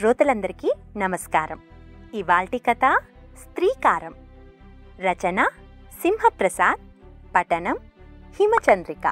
శ్రోతలందరికీ నమస్కారం ఇవాల్టి కథ స్త్రీకారం రచన సింహప్రసాద్ పఠనం హిమచంద్రిక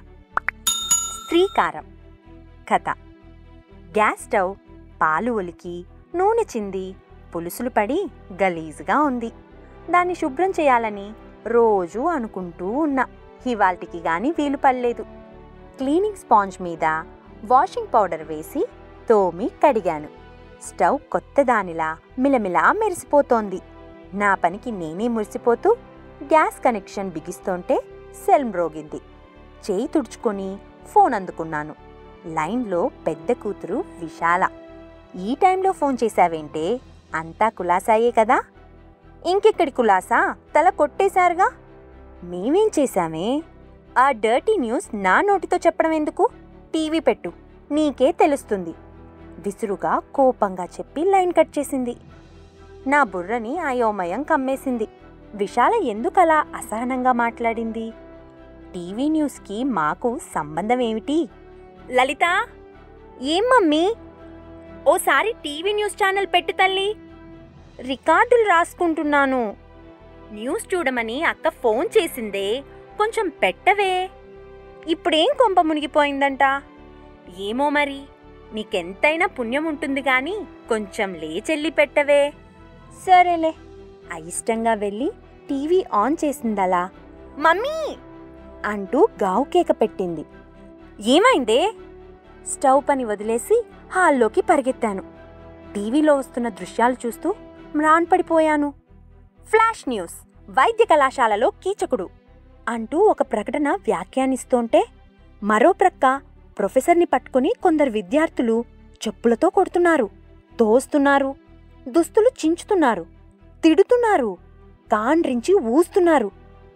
స్త్రీకారం కథ గ్యాస్ స్టవ్ పాలు ఒలికి నూనె చింది పులుసులు పడి గలీజుగా ఉంది దాన్ని శుభ్రం చేయాలని రోజూ అనుకుంటూ ఉన్నా ఇవాల్టికి గాని వీలు పడలేదు క్లీనింగ్ స్పాంజ్ మీద వాషింగ్ పౌడర్ వేసి తోమి కడిగాను స్టవ్ కొత్త దానిలా మిలమిలా మెరిసిపోతోంది నా పనికి నేనే మురిసిపోతూ గ్యాస్ కనెక్షన్ బిగిస్తుంటే సెల్ మ్రోగింది చేయి తుడుచుకొని ఫోన్ అందుకున్నాను లైన్లో పెద్ద కూతురు విశాల ఈ టైంలో ఫోన్ చేశావేంటే అంతా కులాసాయే కదా ఇంకెక్కడి కులాసా తల కొట్టేశారుగా మేమేం చేశామే ఆ డర్టీ న్యూస్ నా నోటితో చెప్పడం ఎందుకు టీవీ పెట్టు నీకే తెలుస్తుంది విసురుగా కోపంగా చెప్పి లైన్ కట్ చేసింది నా బుర్రని అయోమయం కమ్మేసింది విశాల ఎందుకలా అసహనంగా మాట్లాడింది టీవీ న్యూస్కి మాకు సంబంధం ఏమిటి లలిత ఏం మమ్మీ ఓసారి టీవీ న్యూస్ ఛానల్ పెట్టు తల్లి రికార్డులు రాసుకుంటున్నాను న్యూస్ చూడమని అక్క ఫోన్ చేసిందే కొంచెం పెట్టవే ఇప్పుడేం కొంప మునిగిపోయిందంట ఏమో మరి నీకెంతైనా పుణ్యం ఉంటుంది గాని కొంచెం లేచెల్లి పెట్టవే సరేలే అయిష్టంగా వెళ్ళి టీవీ ఆన్ చేసిందలా మమ్మీ అంటూ గావు కేక పెట్టింది ఏమైందే స్టవ్ పని వదిలేసి హాల్లోకి పరిగెత్తాను టీవీలో వస్తున్న దృశ్యాలు చూస్తూ మ్రాన్పడిపోయాను ఫ్లాష్ న్యూస్ వైద్య కళాశాలలో కీచకుడు అంటూ ఒక ప్రకటన వ్యాఖ్యానిస్తోంటే మరో ప్రక్క ప్రొఫెసర్ని పట్టుకుని కొందరు విద్యార్థులు చెప్పులతో కొడుతున్నారు తోస్తున్నారు దుస్తులు చించుతున్నారు తిడుతున్నారు కాండ్రించి ఊస్తున్నారు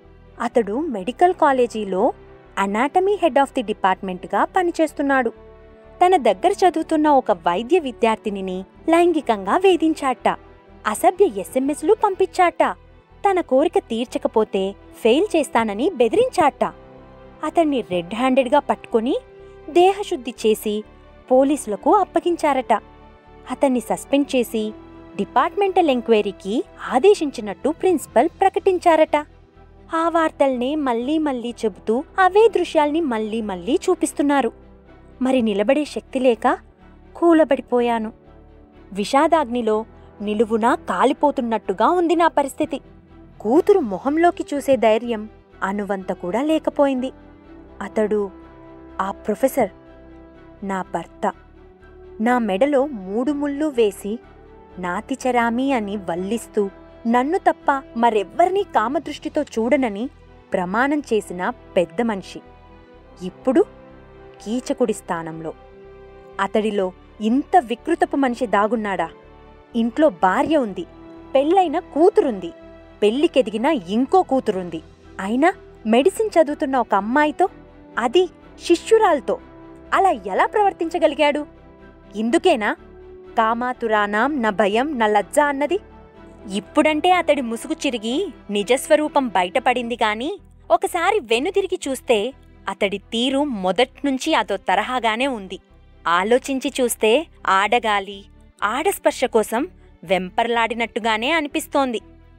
అతడు మెడికల్ కాలేజీలో అనాటమీ హెడ్ ఆఫ్ ది డిపార్ట్మెంట్గా పనిచేస్తున్నాడు తన దగ్గర చదువుతున్న ఒక వైద్య విద్యార్థినిని లైంగికంగా వేధించాట అసభ్య ఎస్ఎంఎస్లు పంపించాట తన కోరిక తీర్చకపోతే ఫెయిల్ చేస్తానని బెదిరించాట అతన్ని రెడ్ హ్యాండెడ్గా పట్టుకొని దేహశుద్ధి చేసి పోలీసులకు అప్పగించారట అతన్ని సస్పెండ్ చేసి డిపార్ట్మెంటల్ ఎంక్వైరీకి ఆదేశించినట్టు ప్రిన్సిపల్ ప్రకటించారట ఆ వార్తల్నే మళ్ళీ మళ్ళీ చెబుతూ అవే దృశ్యాల్ని మళ్ళీ మళ్ళీ చూపిస్తున్నారు మరి నిలబడే శక్తి లేక కూలబడిపోయాను విషాదాగ్నిలో నిలువునా కాలిపోతున్నట్టుగా ఉంది నా పరిస్థితి కూతురు మొహంలోకి చూసే ధైర్యం అనువంత కూడా లేకపోయింది అతడు ఆ ప్రొఫెసర్ నా భర్త నా మెడలో మూడు ముళ్ళు వేసి నాతిచరామి అని వల్లిస్తూ నన్ను తప్ప మరెవ్వరినీ కామదృష్టితో చూడనని ప్రమాణం చేసిన పెద్ద మనిషి ఇప్పుడు కీచకుడి స్థానంలో అతడిలో ఇంత వికృతపు మనిషి దాగున్నాడా ఇంట్లో భార్య ఉంది పెళ్ళైన కూతురుంది పెళ్లికెదిగిన ఇంకో కూతురుంది అయినా మెడిసిన్ చదువుతున్న ఒక అమ్మాయితో అది శిష్యురాల్తో అలా ఎలా ప్రవర్తించగలిగాడు ఇందుకేనా కామాతురానాం న భయం న లజ్జ అన్నది ఇప్పుడంటే అతడి ముసుగు చిరిగి నిజస్వరూపం బయటపడింది గాని ఒకసారి వెనుదిరిగి చూస్తే అతడి తీరు మొదట్నుంచి అదో తరహాగానే ఉంది ఆలోచించి చూస్తే ఆడగాలి ఆడస్పర్శ కోసం వెంపర్లాడినట్టుగానే అనిపిస్తోంది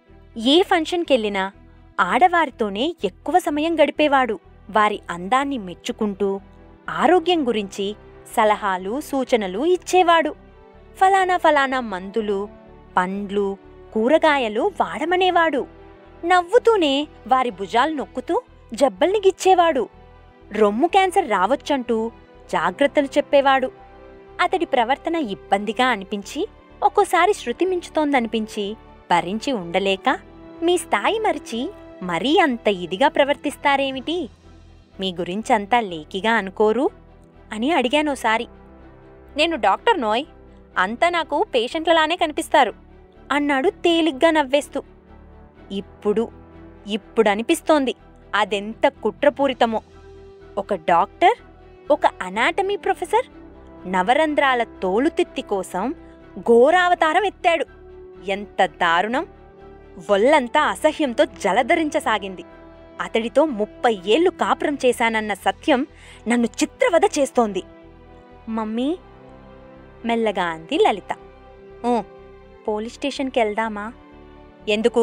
ఏ ఫంక్షన్కెళ్ళినా ఆడవారితోనే ఎక్కువ సమయం గడిపేవాడు వారి అందాన్ని మెచ్చుకుంటూ ఆరోగ్యం గురించి సలహాలు సూచనలు ఇచ్చేవాడు ఫలానా ఫలానా మందులు పండ్లు కూరగాయలు వాడమనేవాడు నవ్వుతూనే వారి భుజాలు నొక్కుతూ జబ్బల్ని గిచ్చేవాడు రొమ్ము క్యాన్సర్ రావచ్చంటూ జాగ్రత్తలు చెప్పేవాడు అతడి ప్రవర్తన ఇబ్బందిగా అనిపించి ఒక్కోసారి శృతి మించుతోందనిపించి భరించి ఉండలేక మీ స్థాయి మరిచి మరీ అంత ఇదిగా ప్రవర్తిస్తారేమిటి మీ గురించంతా లేకిగా అనుకోరు అని అడిగానోసారి నేను డాక్టర్ నోయ్ అంతా నాకు పేషెంట్లలానే కనిపిస్తారు అన్నాడు తేలిగ్గా నవ్వేస్తూ ఇప్పుడు ఇప్పుడు అనిపిస్తోంది అదెంత కుట్రపూరితమో ఒక డాక్టర్ ఒక అనాటమీ ప్రొఫెసర్ నవరంధ్రాల తోలుతిత్తి కోసం ఘోరావతారం ఎత్తాడు ఎంత దారుణం ఒళ్ళంతా అసహ్యంతో జలధరించసాగింది అతడితో ముప్పై ఏళ్లు కాపురం చేశానన్న సత్యం నన్ను చిత్రవద చేస్తోంది మమ్మీ మెల్లగా అంది లలిత "ఊ, పోలీస్ స్టేషన్కి వెళ్దామా ఎందుకు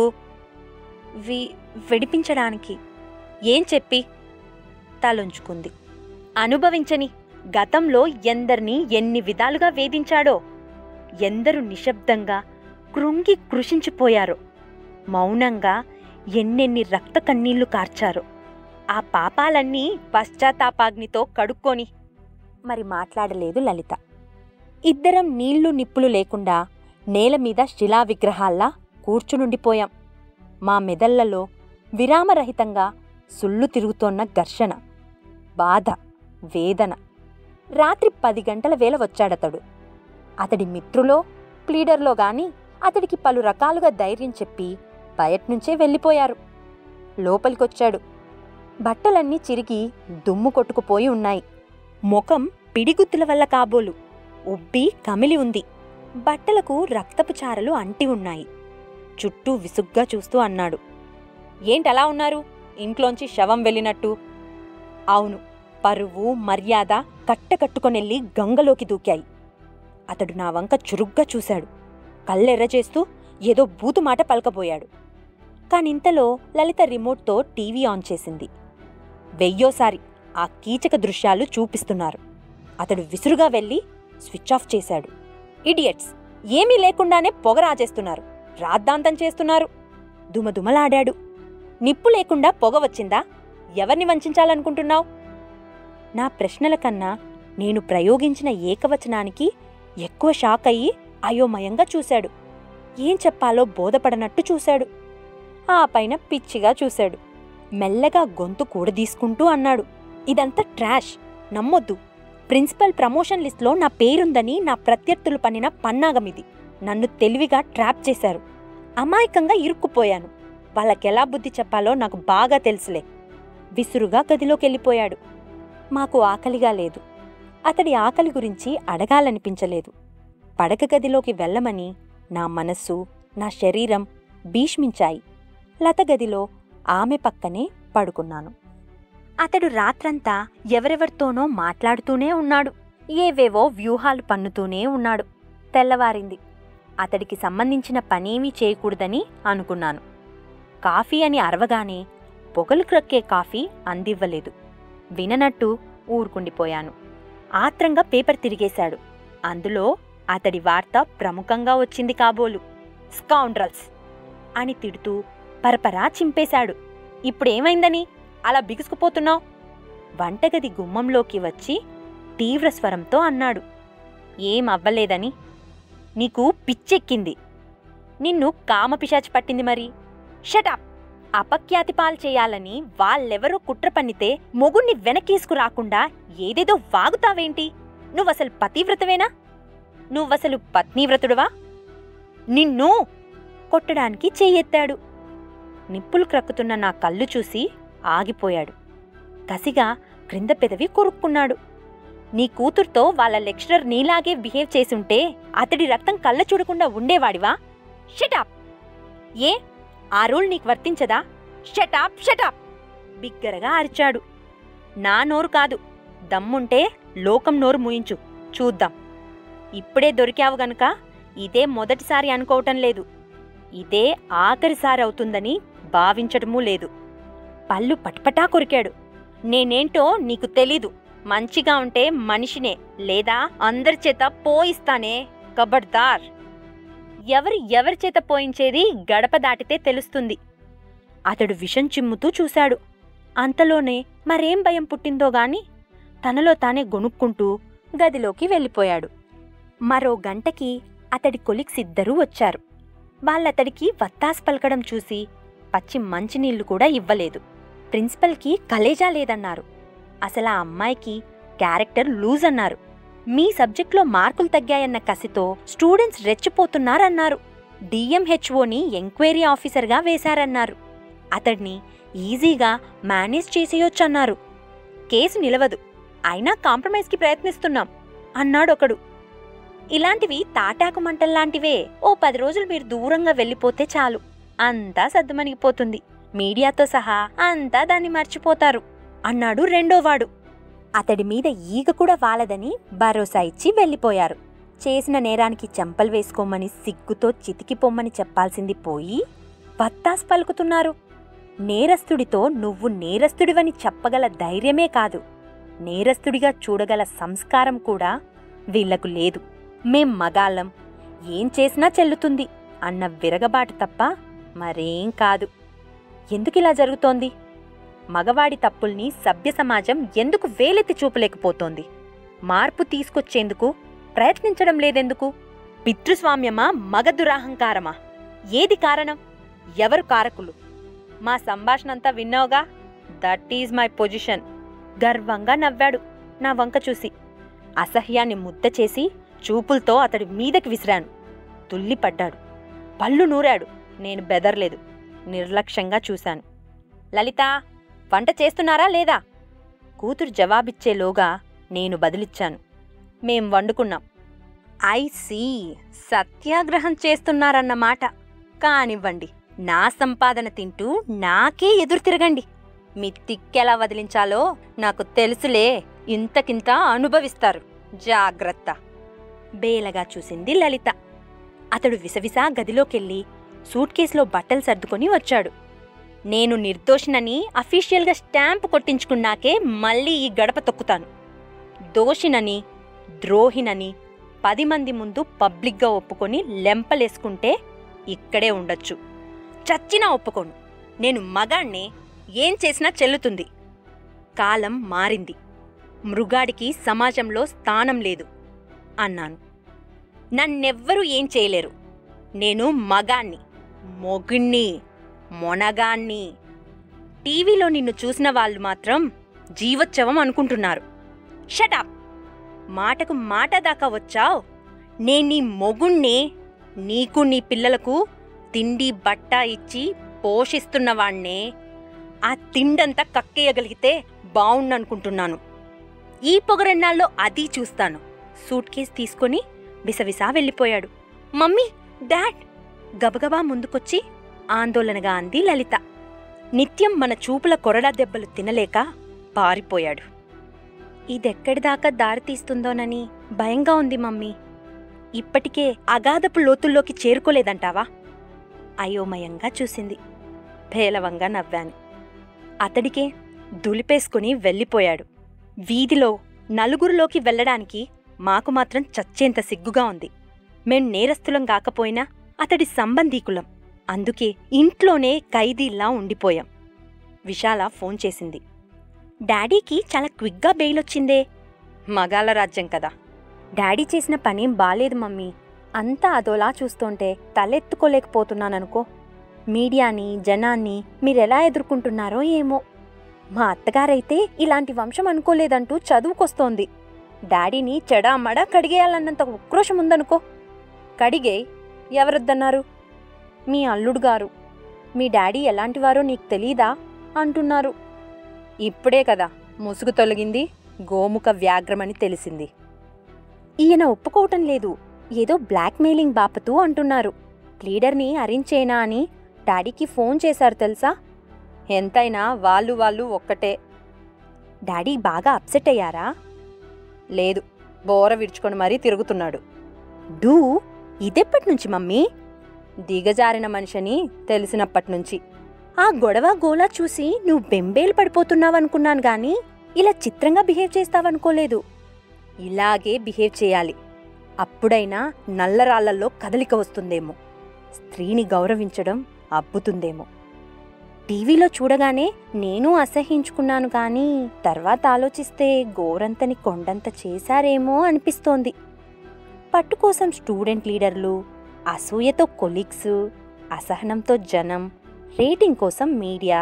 వి విడిపించడానికి ఏం చెప్పి తలొంచుకుంది అనుభవించని గతంలో ఎందరిని ఎన్ని విధాలుగా వేధించాడో ఎందరు నిశ్శబ్దంగా కృంగి కృషించిపోయారో మౌనంగా ఎన్నెన్ని రక్త కన్నీళ్లు కార్చారో ఆ పాపాలన్నీ పశ్చాత్తాపాగ్నితో కడుక్కొని మరి మాట్లాడలేదు లలిత ఇద్దరం నీళ్లు నిప్పులు లేకుండా నేల మీద శిలా విగ్రహాల్లా కూర్చునుండిపోయాం మా మెదళ్లలో విరామరహితంగా సుళ్ళు తిరుగుతోన్న ఘర్షణ బాధ వేదన రాత్రి పది గంటల వేళ వచ్చాడతడు అతడి మిత్రులో ప్లీడర్లో గాని అతడికి పలు రకాలుగా ధైర్యం చెప్పి బయట్నుంచే వెళ్ళిపోయారు లోపలికొచ్చాడు బట్టలన్నీ చిరిగి దుమ్ము కొట్టుకుపోయి ఉన్నాయి ముఖం పిడిగుద్దుల వల్ల కాబోలు ఉబ్బి కమిలి ఉంది బట్టలకు రక్తపు చారలు అంటి ఉన్నాయి చుట్టూ విసుగ్గా చూస్తూ అన్నాడు ఏంటలా ఉన్నారు ఇంట్లోంచి శవం వెళ్ళినట్టు అవును పరువు మర్యాద కట్టకట్టుకొనెళ్ళి గంగలోకి దూకాయి అతడు నా వంక చురుగ్గా చూశాడు కళ్ళెర్ర చేస్తూ ఏదో బూతు మాట పలకబోయాడు కానింతలో లలిత రిమోట్తో టీవీ ఆన్ చేసింది వెయ్యోసారి ఆ కీచక దృశ్యాలు చూపిస్తున్నారు అతడు విసురుగా వెళ్ళి స్విచ్ ఆఫ్ చేశాడు ఇడియట్స్ ఏమీ లేకుండానే పొగ రాజేస్తున్నారు రాద్ధాంతం చేస్తున్నారు దుమదుమలాడాడు నిప్పు లేకుండా పొగ వచ్చిందా ఎవరిని వంచాలనుకుంటున్నావు నా ప్రశ్నల కన్నా నేను ప్రయోగించిన ఏకవచనానికి ఎక్కువ షాక్ అయ్యి అయోమయంగా చూశాడు ఏం చెప్పాలో బోధపడనట్టు చూశాడు ఆ పైన పిచ్చిగా చూశాడు మెల్లగా గొంతు కూడదీసుకుంటూ అన్నాడు ఇదంతా ట్రాష్ నమ్మొద్దు ప్రిన్సిపల్ ప్రమోషన్ లిస్ట్లో నా పేరుందని నా ప్రత్యర్థులు పన్నిన పన్నాగమిది నన్ను తెలివిగా ట్రాప్ చేశారు అమాయకంగా ఇరుక్కుపోయాను వాళ్ళకెలా బుద్ధి చెప్పాలో నాకు బాగా తెలుసులే విసురుగా గదిలోకెళ్ళిపోయాడు మాకు ఆకలిగా లేదు అతడి ఆకలి గురించి అడగాలనిపించలేదు పడక గదిలోకి వెళ్ళమని నా మనస్సు నా శరీరం భీష్మించాయి లత గదిలో ఆమె పక్కనే పడుకున్నాను అతడు రాత్రంతా ఎవరెవరితోనో మాట్లాడుతూనే ఉన్నాడు ఏవేవో వ్యూహాలు పన్నుతూనే ఉన్నాడు తెల్లవారింది అతడికి సంబంధించిన పనేమీ చేయకూడదని అనుకున్నాను కాఫీ అని అరవగానే పొగలు క్రక్కే కాఫీ అందివ్వలేదు విననట్టు ఊరుకుండిపోయాను ఆత్రంగా పేపర్ తిరిగేశాడు అందులో అతడి వార్త ప్రముఖంగా వచ్చింది కాబోలు స్కౌండ్రల్స్ అని తిడుతూ పరపరా చింపేశాడు ఇప్పుడేమైందని అలా బిగుసుకుపోతున్నావు వంటగది గుమ్మంలోకి వచ్చి తీవ్ర స్వరంతో అన్నాడు ఏం అవ్వలేదని నీకు పిచ్చెక్కింది నిన్ను కామపిశాచి పట్టింది మరి షటప్ అపఖ్యాతి పాలు చేయాలని వాళ్ళెవరో కుట్ర పన్నితే మొగుణ్ణి వెనకేసుకురాకుండా ఏదేదో వాగుతావేంటి నువ్వసలు పతివ్రతవేనా నువ్వసలు పత్నీవ్రతుడువా నిన్ను కొట్టడానికి చెయ్యెత్తాడు నిప్పులు క్రక్కుతున్న నా కళ్ళు చూసి ఆగిపోయాడు కసిగా క్రింద పెదవి కొరుక్కున్నాడు నీ కూతుర్తో వాళ్ళ లెక్చరర్ నీలాగే బిహేవ్ చేసుంటే అతడి రక్తం కళ్ళ చూడకుండా ఉండేవాడివా షటాప్ ఏ ఆ రూల్ నీకు వర్తించదా షటాప్ షటాప్ బిగ్గరగా అరిచాడు నా నోరు కాదు దమ్ముంటే లోకం నోరు మూయించు చూద్దాం ఇప్పుడే దొరికావు గనుక ఇదే మొదటిసారి అనుకోవటం లేదు ఇదే ఆఖరిసారి అవుతుందని భావించటమూ లేదు పళ్ళు పట్పటా కొరికాడు నేనేంటో నీకు తెలీదు మంచిగా ఉంటే మనిషినే లేదా అందరి చేత పోయిస్తానే కబడ్దార్ ఎవరు ఎవరి చేత పోయించేది గడప దాటితే తెలుస్తుంది అతడు విషం చిమ్ముతూ చూశాడు అంతలోనే మరేం భయం పుట్టిందో గాని తనలో తానే గొనుక్కుంటూ గదిలోకి వెళ్ళిపోయాడు మరో గంటకి అతడి కొలిక్స్ ఇద్దరూ వచ్చారు వాళ్ళతడికి వత్తాసు పలకడం చూసి పచ్చి మంచినీళ్లు కూడా ఇవ్వలేదు ప్రిన్సిపల్కి కలేజా లేదన్నారు అసలు ఆ అమ్మాయికి క్యారెక్టర్ లూజ్ అన్నారు మీ సబ్జెక్ట్లో మార్కులు తగ్గాయన్న కసితో స్టూడెంట్స్ రెచ్చిపోతున్నారన్నారు డిఎంహెచ్ఓని ఎంక్వైరీ ఆఫీసర్గా వేశారన్నారు అతడిని ఈజీగా మేనేజ్ చేసేయొచ్చన్నారు కేసు నిలవదు అయినా కాంప్రమైజ్కి ప్రయత్నిస్తున్నాం అన్నాడొకడు ఇలాంటివి తాటాకు మంటల్లాంటివే ఓ పది రోజులు మీరు దూరంగా వెళ్ళిపోతే చాలు అంతా సద్దుమణిగిపోతుంది మీడియాతో సహా అంతా దాన్ని మర్చిపోతారు అన్నాడు రెండోవాడు అతడి మీద ఈగ కూడా వాలదని భరోసా ఇచ్చి వెళ్ళిపోయారు చేసిన నేరానికి చెంపలు వేసుకోమని సిగ్గుతో చితికిపోమ్మని చెప్పాల్సింది పోయి వత్తాస్ పలుకుతున్నారు నేరస్తుడితో నువ్వు నేరస్తుడివని చెప్పగల ధైర్యమే కాదు నేరస్తుడిగా చూడగల సంస్కారం కూడా వీళ్లకు లేదు మేం మగాళ్ళం ఏం చేసినా చెల్లుతుంది అన్న విరగబాటు తప్ప మరేం కాదు ఎందుకిలా జరుగుతోంది మగవాడి తప్పుల్ని సభ్య సమాజం ఎందుకు వేలెత్తి చూపలేకపోతోంది మార్పు తీసుకొచ్చేందుకు ప్రయత్నించడం లేదెందుకు పితృస్వామ్యమా మగ దురాహంకారమా ఏది కారణం ఎవరు కారకులు మా సంభాషణంతా విన్నావుగా దట్ ఈజ్ మై పొజిషన్ గర్వంగా నవ్వాడు నా వంక చూసి అసహ్యాన్ని ముద్ద చేసి చూపులతో అతడి మీదకి విసిరాను తుల్లిపడ్డాడు పళ్ళు నూరాడు నేను బెదర్లేదు నిర్లక్ష్యంగా చూశాను లలిత వంట చేస్తున్నారా లేదా కూతురు జవాబిచ్చేలోగా నేను బదిలిచ్చాను మేం వండుకున్నాం ఐ సీ సత్యాగ్రహం చేస్తున్నారన్నమాట కానివ్వండి నా సంపాదన తింటూ నాకే ఎదురు తిరగండి మీ తిక్కెలా వదిలించాలో నాకు తెలుసులే ఇంతకింత అనుభవిస్తారు జాగ్రత్త బేలగా చూసింది లలిత అతడు విసవిసా గదిలోకెళ్ళి సూట్ కేసులో బట్టలు సర్దుకొని వచ్చాడు నేను నిర్దోషినని అఫీషియల్గా స్టాంప్ కొట్టించుకున్నాకే మళ్ళీ ఈ గడప తొక్కుతాను దోషినని ద్రోహినని పది మంది ముందు పబ్లిక్గా ఒప్పుకొని లెంపలేసుకుంటే ఇక్కడే ఉండొచ్చు చచ్చినా ఒప్పుకోను నేను మగాణ్ణే ఏం చేసినా చెల్లుతుంది కాలం మారింది మృగాడికి సమాజంలో స్థానం లేదు అన్నాను నన్నెవ్వరూ ఏం చేయలేరు నేను మగాణ్ణి మొగుణ్ణి మొనగాణ్ణి టీవీలో నిన్ను చూసిన వాళ్ళు మాత్రం జీవోత్సవం అనుకుంటున్నారు షటప్ మాటకు మాట దాకా వచ్చావు నేను నీ మొగుణ్ణే నీకు నీ పిల్లలకు తిండి బట్ట ఇచ్చి పోషిస్తున్నవాణ్ణే ఆ తిండంతా కక్కేయగలిగితే బావుండనుకుంటున్నాను ఈ పొగరెన్నాల్లో అది చూస్తాను సూట్ కేస్ తీసుకొని విసవిసా వెళ్ళిపోయాడు మమ్మీ డాడ్ గబగబా ముందుకొచ్చి ఆందోళనగా అంది లలిత నిత్యం మన చూపుల కొరడా దెబ్బలు తినలేక పారిపోయాడు ఇదెక్కడిదాకా దారితీస్తుందోనని భయంగా ఉంది మమ్మీ ఇప్పటికే అగాధపు లోతుల్లోకి చేరుకోలేదంటావా అయోమయంగా చూసింది భేలవంగా నవ్వాను అతడికే దులిపేసుకుని వెళ్ళిపోయాడు వీధిలో నలుగురిలోకి వెళ్ళడానికి మాకు మాత్రం చచ్చేంత సిగ్గుగా ఉంది మేం నేరస్తులం కాకపోయినా అతడి సంబంధీకులం అందుకే ఇంట్లోనే ఖైదీల్లా ఉండిపోయాం విశాల ఫోన్ చేసింది డాడీకి చాలా క్విక్గా బెయిల్ వచ్చిందే మగాళ్ళ రాజ్యం కదా డాడీ చేసిన పనేం బాలేదు మమ్మీ అంతా అదోలా చూస్తుంటే తలెత్తుకోలేకపోతున్నాననుకో మీడియాని జనాన్ని మీరెలా ఎదుర్కొంటున్నారో ఏమో మా అత్తగారైతే ఇలాంటి వంశం అనుకోలేదంటూ చదువుకొస్తోంది డాడీని చెడామడ కడిగేయాలన్నంత ఉక్రోషం ఉందనుకో కడిగే ఎవరొద్దన్నారు మీ అల్లుడు గారు మీ డాడీ ఎలాంటివారో నీకు తెలీదా అంటున్నారు ఇప్పుడే కదా ముసుగు తొలగింది గోముఖ వ్యాఘ్రమని తెలిసింది ఈయన ఒప్పుకోవటం లేదు ఏదో బ్లాక్మెయిలింగ్ బాపతూ అంటున్నారు లీడర్ని అరించేనా అని డాడీకి ఫోన్ చేశారు తెలుసా ఎంతైనా వాళ్ళు వాళ్ళు ఒక్కటే డాడీ బాగా అప్సెట్ అయ్యారా లేదు బోర విడుచుకొని మరీ తిరుగుతున్నాడు డూ ఇదెప్పటి నుంచి మమ్మీ దిగజారిన మనిషిని తెలిసినప్పటినుంచి ఆ గొడవ గోలా చూసి నువ్వు బెంబేలు పడిపోతున్నావనుకున్నాను గాని ఇలా చిత్రంగా బిహేవ్ చేస్తావనుకోలేదు ఇలాగే బిహేవ్ చేయాలి అప్పుడైనా నల్లరాళ్లలో కదలిక వస్తుందేమో స్త్రీని గౌరవించడం అబ్బుతుందేమో టీవీలో చూడగానే నేను అసహించుకున్నాను కానీ తర్వాత ఆలోచిస్తే గోరంతని కొండంత చేశారేమో అనిపిస్తోంది పట్టు కోసం స్టూడెంట్ లీడర్లు అసూయతో కొలీగ్స్ అసహనంతో జనం రేటింగ్ కోసం మీడియా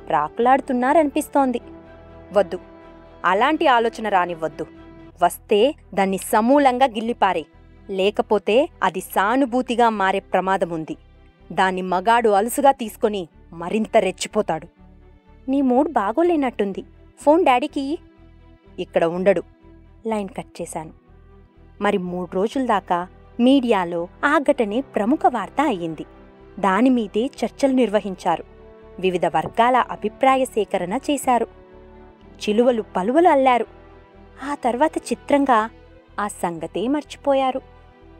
ప్రాకులాడుతున్నారనిపిస్తోంది వద్దు అలాంటి ఆలోచన రానివ్వద్దు వస్తే దాన్ని సమూలంగా గిల్లిపారే లేకపోతే అది సానుభూతిగా మారే ప్రమాదముంది దాన్ని మగాడు అలుసుగా తీసుకొని మరింత రెచ్చిపోతాడు నీ మూడ్ బాగోలేనట్టుంది ఫోన్ డాడీకి ఇక్కడ ఉండడు లైన్ కట్ చేశాను మరి మూడు రోజుల దాకా మీడియాలో ఆ ఘటనే ప్రముఖ వార్త అయ్యింది దానిమీదే చర్చలు నిర్వహించారు వివిధ వర్గాల అభిప్రాయ సేకరణ చేశారు చిలువలు పలువలు అల్లారు ఆ తర్వాత చిత్రంగా ఆ సంగతే మర్చిపోయారు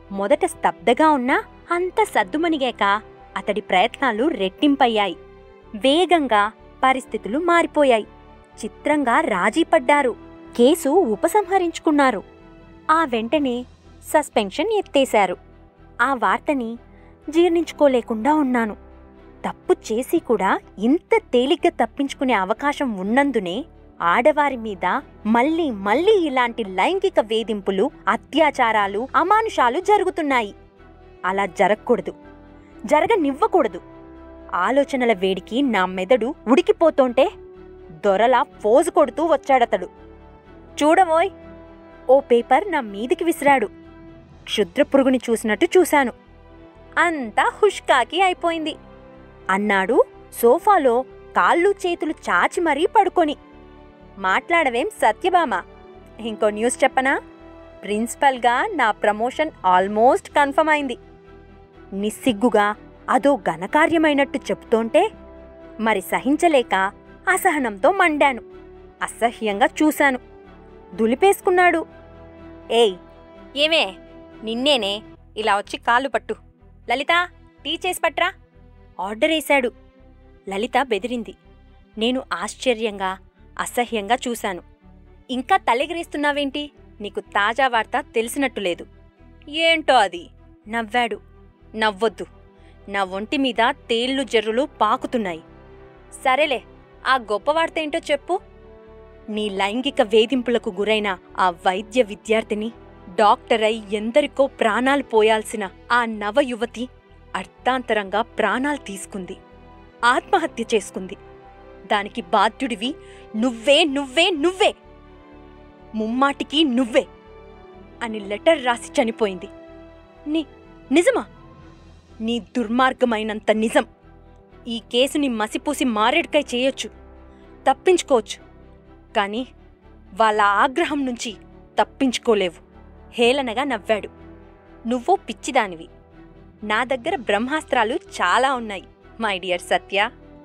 మొదట స్తబ్దగా ఉన్నా అంత సద్దుమణిగాక అతడి ప్రయత్నాలు రెట్టింపయ్యాయి వేగంగా పరిస్థితులు మారిపోయాయి చిత్రంగా రాజీ పడ్డారు కేసు ఉపసంహరించుకున్నారు ఆ వెంటనే సస్పెన్షన్ ఎత్తేశారు ఆ వార్తని జీర్ణించుకోలేకుండా ఉన్నాను తప్పు చేసి కూడా ఇంత తేలిగ్గా తప్పించుకునే అవకాశం ఉన్నందునే ఆడవారి మీద మళ్ళీ మళ్ళీ ఇలాంటి లైంగిక వేధింపులు అత్యాచారాలు అమానుషాలు జరుగుతున్నాయి అలా జరగకూడదు జరగనివ్వకూడదు ఆలోచనల వేడికి నా మెదడు ఉడికిపోతుంటే దొరలా ఫోజు కొడుతూ వచ్చాడతడు చూడమోయ్ ఓ పేపర్ నా మీదికి విసిరాడు క్షుద్ర పురుగుని చూసినట్టు చూశాను అంతా హుష్కాకి అయిపోయింది అన్నాడు సోఫాలో కాళ్ళు చేతులు చాచి మరీ పడుకొని మాట్లాడవేం సత్యభామ ఇంకో న్యూస్ చెప్పనా ప్రిన్సిపల్గా నా ప్రమోషన్ ఆల్మోస్ట్ కన్ఫర్మ్ అయింది నిస్సిగ్గుగా అదో ఘనకార్యమైనట్టు చెప్తోంటే మరి సహించలేక అసహనంతో మండాను అసహ్యంగా చూశాను దులిపేసుకున్నాడు ఏయ్ ఏమే నిన్నేనే ఇలా వచ్చి కాళ్ళు పట్టు లలిత టీ చేసి పట్రా ఆర్డర్ వేశాడు లలిత బెదిరింది నేను ఆశ్చర్యంగా అసహ్యంగా చూశాను ఇంకా తలెగిరేస్తున్నావేంటి నీకు తాజా వార్త తెలిసినట్టు లేదు ఏంటో అది నవ్వాడు నవ్వొద్దు నా ఒంటి మీద తేళ్లు జర్రులు పాకుతున్నాయి సరేలే ఆ గొప్ప వార్త ఏంటో చెప్పు నీ లైంగిక వేధింపులకు గురైన ఆ వైద్య విద్యార్థిని డాక్టర్ అయి ఎందరికో ప్రాణాలు పోయాల్సిన ఆ నవ యువతి అర్థాంతరంగా ప్రాణాలు తీసుకుంది ఆత్మహత్య చేసుకుంది దానికి బాధ్యుడివి నువ్వే నువ్వే నువ్వే ముమ్మాటికి నువ్వే అని లెటర్ రాసి చనిపోయింది ని నిజమా నీ దుర్మార్గమైనంత నిజం ఈ కేసుని మసిపూసి మారేడుకాయ చేయొచ్చు తప్పించుకోవచ్చు కానీ వాళ్ళ ఆగ్రహం నుంచి తప్పించుకోలేవు హేళనగా నవ్వాడు నువ్వు పిచ్చిదానివి నా దగ్గర బ్రహ్మాస్త్రాలు చాలా ఉన్నాయి మై డియర్ సత్య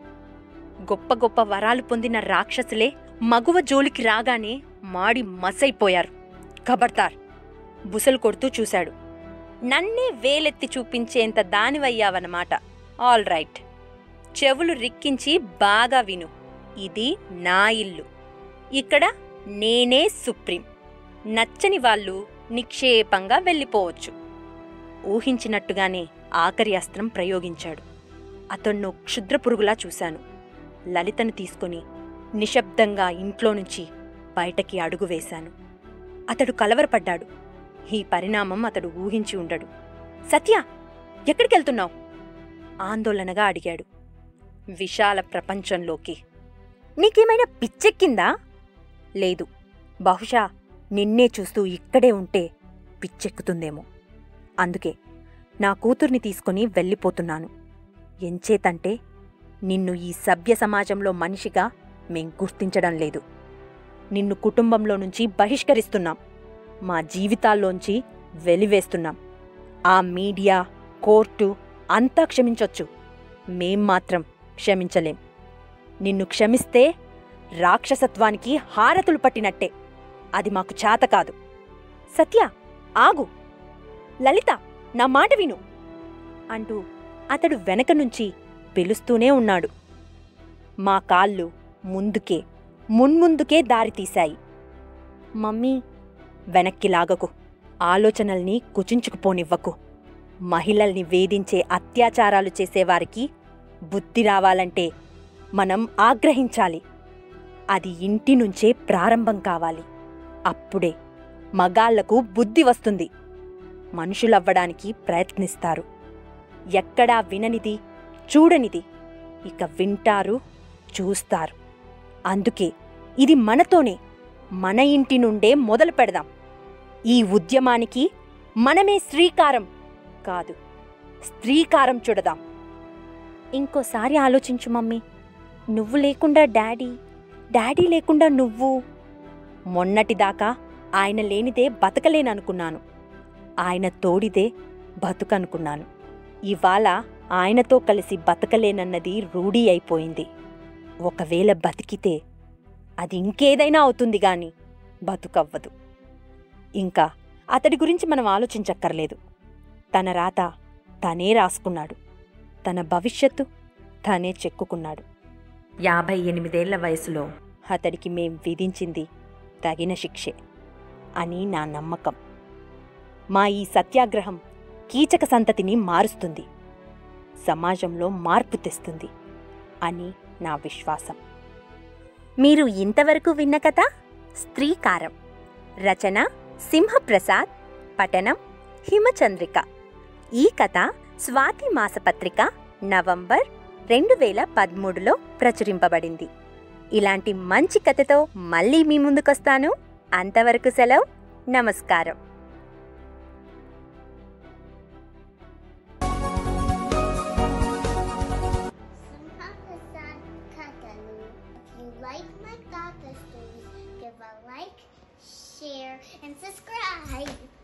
గొప్ప గొప్ప వరాలు పొందిన రాక్షసులే మగువ జోలికి రాగానే మాడి మసైపోయారు ఖబర్దార్ బుసలు కొడుతూ చూశాడు నన్నే వేలెత్తి చూపించేంత దానివయ్యావన్నమాట ఆల్ రైట్ చెవులు రిక్కించి బాగా విను ఇది నా ఇల్లు ఇక్కడ నేనే సుప్రీం నచ్చని వాళ్ళు నిక్షేపంగా వెళ్ళిపోవచ్చు ఊహించినట్టుగానే ఆఖరి అస్త్రం ప్రయోగించాడు అతన్ను క్షుద్ర పురుగులా చూశాను లలితను తీసుకుని నిశ్శబ్దంగా ఇంట్లో నుంచి బయటకి అడుగు వేశాను అతడు కలవరపడ్డాడు ఈ పరిణామం అతడు ఊహించి ఉండడు సత్య ఎక్కడికెళ్తున్నావు ఆందోళనగా అడిగాడు విశాల ప్రపంచంలోకి నీకేమైనా పిచ్చెక్కిందా లేదు బహుశా నిన్నే చూస్తూ ఇక్కడే ఉంటే పిచ్చెక్కుతుందేమో అందుకే నా కూతుర్ని తీసుకుని వెళ్ళిపోతున్నాను ఎంచేతంటే నిన్ను ఈ సభ్య సమాజంలో మనిషిగా మేం గుర్తించడం లేదు నిన్ను కుటుంబంలో నుంచి బహిష్కరిస్తున్నాం మా జీవితాల్లోంచి వెలివేస్తున్నాం ఆ మీడియా కోర్టు అంతా క్షమించొచ్చు మేం మాత్రం క్షమించలేం నిన్ను క్షమిస్తే రాక్షసత్వానికి హారతులు పట్టినట్టే అది మాకు చేత కాదు సత్య ఆగు లలిత నా మాట విను అంటూ అతడు వెనక నుంచి పిలుస్తూనే ఉన్నాడు మా కాళ్ళు ముందుకే మున్ముందుకే దారితీశాయి మమ్మీ వెనక్కి లాగకు ఆలోచనల్ని కుచించుకుపోనివ్వకు మహిళల్ని వేధించే అత్యాచారాలు చేసేవారికి బుద్ధి రావాలంటే మనం ఆగ్రహించాలి అది ఇంటి నుంచే ప్రారంభం కావాలి అప్పుడే మగాళ్లకు బుద్ధి వస్తుంది మనుషులవ్వడానికి ప్రయత్నిస్తారు ఎక్కడా విననిది చూడనిది ఇక వింటారు చూస్తారు అందుకే ఇది మనతోనే మన ఇంటి నుండే మొదలు పెడదాం ఈ ఉద్యమానికి మనమే శ్రీకారం కాదు స్త్రీకారం చుడదాం ఇంకోసారి ఆలోచించు మమ్మీ నువ్వు లేకుండా డాడీ డాడీ లేకుండా నువ్వు మొన్నటిదాకా ఆయన లేనిదే బతకలేననుకున్నాను ఆయన తోడిదే బతుకనుకున్నాను ఇవాళ ఆయనతో కలిసి బతకలేనన్నది రూఢీ అయిపోయింది ఒకవేళ బతికితే అది ఇంకేదైనా అవుతుంది గాని బతుకవ్వదు ఇంకా అతడి గురించి మనం ఆలోచించక్కర్లేదు తన రాత తనే రాసుకున్నాడు తన భవిష్యత్తు తనే చెక్కుకున్నాడు యాభై ఎనిమిదేళ్ల వయసులో అతడికి మేం విధించింది తగిన శిక్షే అని నా నమ్మకం మా ఈ సత్యాగ్రహం కీచక సంతతిని మారుస్తుంది సమాజంలో మార్పు తెస్తుంది అని నా విశ్వాసం మీరు ఇంతవరకు విన్న కథ స్త్రీకారం రచన సింహప్రసాద్ పఠనం హిమచంద్రిక ఈ కథ స్వాతి మాసపత్రిక నవంబర్ రెండు వేల పదమూడులో ప్రచురింపబడింది ఇలాంటి మంచి కథతో మళ్ళీ మీ ముందుకొస్తాను అంతవరకు సెలవు నమస్కారం Simha Katalu. If you like my Kaka stories, give a like, share, and subscribe.